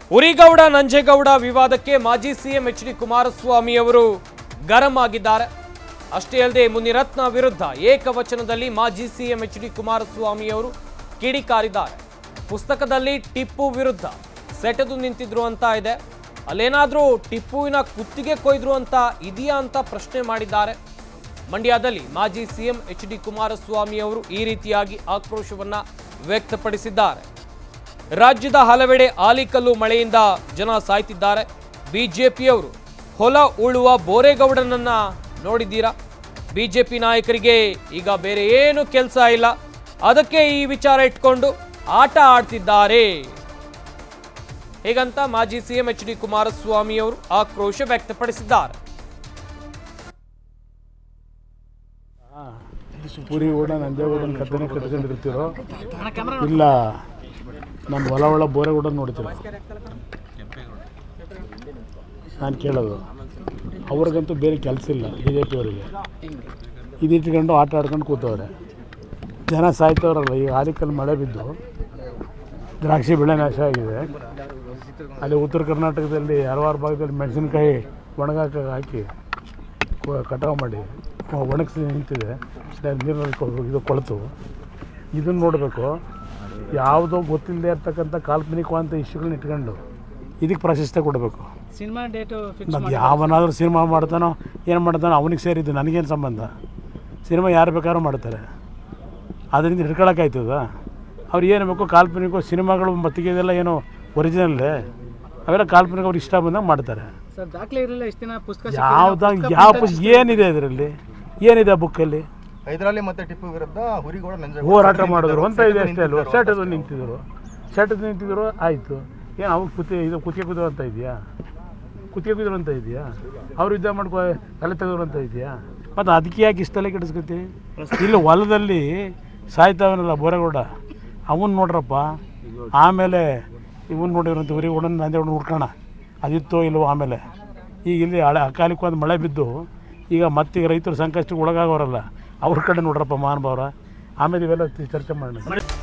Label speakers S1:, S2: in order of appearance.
S1: ಉರಿಗೌಡ ನಂಜೇಗೌಡ ವಿವಾದಕ್ಕೆ ಮಾಜಿ CM H D Kumaraswamy ಅವರು ಗರಂ ಆಗಿದ್ದಾರೆ ಅಷ್ಟೇ ಅಲ್ಲದೆ ಮುನಿರತ್ನ ವಿರುದ್ಧ ಏಕವಚನದಲ್ಲಿ ಮಾಜಿ ಸಿಎಂ ಎಚ್ ಡಿ ಕುಮಾರಸ್ವಾಮಿ ಅವರು ಕಿಡಿಕಾರಿದ್ದಾರೆ ಪುಸ್ತಕದಲ್ಲಿ ಟಿಪ್ಪು ವಿರುದ್ಧ ಸೆಟೆದು ನಿಂತಿದ್ರು ಅಂತ ಇದೆ ಅಲ್ಲೇನಾದ್ರೂ ಟಿಪ್ಪುವಿನ ಕುತ್ತಿಗೆ ಕೊಯ್ದ್ರು ಅಂತ ಇದೆಯಾ ಅಂತ ಪ್ರಶ್ನೆ ಮಾಡಿದ್ದಾರೆ ಮಂಡ್ಯದಲ್ಲಿ ಮಾಜಿ ಸಿಎಂ ಎಚ್ ಡಿ ಕುಮಾರಸ್ವಾಮಿ ಅವರು ಈ ರೀತಿಯಾಗಿ ಆಕ್ರೋಶವನ್ನ ವ್ಯಕ್ತಪಡಿಸಿದ್ದಾರೆ ರಾಜ್ಯದ ಹಲವೆಡೆ ಆಲಿಕಲ್ಲು ಮಳೆಯಿಂದ ಜನ ಸಾಯ್ತಿದ್ದಾರೆ ಬಿಜೆಪಿಯವರು ಹೊಲ ಉಳುವ ಬೋರೇಗೌಡನನ್ನ ನೋಡಿದ್ದೀರಾ ಬಿಜೆಪಿ ನಾಯಕರಿಗೆ ಈಗ ಬೇರೆ ಏನು ಕೆಲಸ ಇಲ್ಲ ಅದಕ್ಕೆ ಈ ವಿಚಾರ ಇಟ್ಕೊಂಡು ಆಟ ಆಡ್ತಿದ್ದಾರೆ ಹೀಗಂತ ಮಾಜಿ ಸಿಎಂ ಎಚ್ ಡಿ ಕುಮಾರಸ್ವಾಮಿ ಅವರು ಆಕ್ರೋಶ ವ್ಯಕ್ತಪಡಿಸಿದ್ದಾರೆ
S2: ಪುರಿ ಓಡ ನಂಜೇಗೌಡನ ಕತ್ತನೆ ಕಟ್ಕೊಂಡಿರ್ತೀರೋ ಇಲ್ಲ ನಮ್ಮ ಹೊಲ ಒಳ ಬೋರೆಗೌಡ ನೋಡ್ತೀರೋ ನಾನು ಕೇಳೋದು ಅವ್ರಿಗಂತೂ ಬೇರೆ ಕೆಲಸ ಇಲ್ಲ ಬಿ ಜೆ ಪಿಯವರಿಗೆ ಇದಿಟ್ಕೊಂಡು ಆಟ ಆಡ್ಕೊಂಡು ಕೂತವ್ರೆ ಜನ ಸಾಯ್ತವ್ರಲ್ಲ ಈಗ ಆಲಿಕಲ್ ಮಳೆ ಬಿದ್ದು ದ್ರಾಕ್ಷಿ ಬೆಳೆ ನಾಶ ಆಗಿದೆ ಅಲ್ಲಿ ಉತ್ತರ ಕರ್ನಾಟಕದಲ್ಲಿ ಹಲವಾರು ಭಾಗದಲ್ಲಿ ಮೆಣಸಿನ್ಕಾಯಿ ಒಣಗಾಕ ಹಾಕಿ ಕೊ- ಕಟಾವು ಮಾಡಿ ಒಣಗಿಸಿ ನಿಂತಿದೆ ನೀರಲ್ಲಿ ಕೊ- ಇದು ಕೊಳೆತು ಇದನ್ನು ನೋಡಬೇಕು ಯಾವುದೋ ಗೊತ್ತಿಲ್ಲದೆ ಇರ್ತಕ್ಕಂಥ ಕಾಲ್ಪನಿಕವಾದಂಥ ಇಶ್ಯೂಗಳನ್ನ ಇಟ್ಕೊಂಡು ಇದಕ್ಕೆ ಪ್ರಾಶಸ್ತ್ಯ ಕೊಡಬೇಕು
S3: ಸಿನಿಮಾ ಡೇಟು ಫಿಕ್ಸ್
S2: ಮತ್ತು ಯಾವನಾದರೂ ಸಿನಿಮಾ ಮಾಡ್ತಾನೋ ಏನು ಮಾಡ್ತಾನೋ ಅವನಿಗೆ ಸೇರಿದ್ದು ನನಗೇನು ಸಂಬಂಧ ಸಿನಿಮಾ ಯಾರು ಬೇಕಾದ್ರೂ ಮಾಡ್ತಾರೆ ಅದರಿಂದ ಹಿಡ್ಕೊಳಕ್ಕಾಯ್ತದ ಅವ್ರು ಏನು ಬೇಕು ಕಾಲ್ಪನಿಕ ಸಿನಿಮಾಗಳು ಮತ್ತಿಗೆದೆಲ್ಲ ಏನೋ ಒರಿಜಿನಲ್ಲೇ ಅವೆಲ್ಲ ಕಾಲ್ಪನಿಕ ಅವ್ರು ಇಷ್ಟ ಬಂದಾಗ ಮಾಡ್ತಾರೆ
S3: ಸರ್ ದಾಖಲೆ ಇರಲಿಲ್ಲ ಇಷ್ಟು ದಿನ ಪುಸ್ತಕ
S2: ಯಾವ್ದಾಗ ಯಾವ ಪುಸ್- ಏನಿದೆ ಇದರಲ್ಲಿ ಏನಿದೆ ಆ ಬುಕ್ಕಲ್ಲಿ
S4: ಹೈದರಾಲಿ ಮತ್ತೆ ಟಿಪ್ಪು ವಿರುದ್ಧ ಹುರಿಗೌಡ ನಂಜೇಗೌಡ
S2: ಹೋರಾಟ ಮಾಡಿದ್ರು ಅಂತ ಇದೆ ಅಷ್ಟೇ ಅಲ್ವ ಸೆಟದು ನಿಂತಿದ್ರು ಸೆಟದು ನಿಂತಿದ್ರು ಆಯಿತು ಏನು ಅವ್ರು ಕುತಿ ಇದು ಕುತ್ತಿಗೆ ಕುದ್ರು ಅಂತ ಇದೆಯಾ ಕುತ್ತಿಗೆ ಕುದ್ರು ಅಂತ ಇದೆಯಾ ಅವ್ರು ಯುದ್ಧ ಮಾಡ್ಕೊ ತಲೆ ತೆಗೆದ್ರು ಅಂತ ಇದೆಯಾ ಮತ್ತು ಅದಕ್ಕೆ ಯಾಕೆ ಇಷ್ಟೆಲ್ಲ ಕೆಡಿಸ್ಕೊತಿ ಇಲ್ಲಿ ಹೊಲದಲ್ಲಿ ಸಾಯ್ತಾವನಲ್ಲ ಬೋರೇಗೌಡ ಅವನ್ ನೋಡ್ರಪ್ಪ ಆಮೇಲೆ ಇವನ್ ನೋಡಿರಂತ ಊರಿಗೌಡನ ನಂದೇಗೌಡ ಹುಡ್ಕೋಣ ಅದಿತ್ತೋ ಇಲ್ವೋ ಆಮೇಲೆ ಈಗ ಇಲ್ಲಿ ಹಳೆ ಅಕಾಲಿಕವಾದ ಮಳೆ ಬಿದ್ದು ಈಗ ಮತ್ತೀಗ ರೈತರು ಸಂಕಷ್ಟಕ್ಕೆ ಒಳಗಾಗೋರಲ್ಲ ಅವ್ರ ಕಡೆ ನೋಡ್ರಪ್ಪ ಮಹಾನುಭಾವರ ಆಮೇಲೆ ಇವೆಲ್ಲ ಚರ್ಚೆ ಮಾಡೋಣ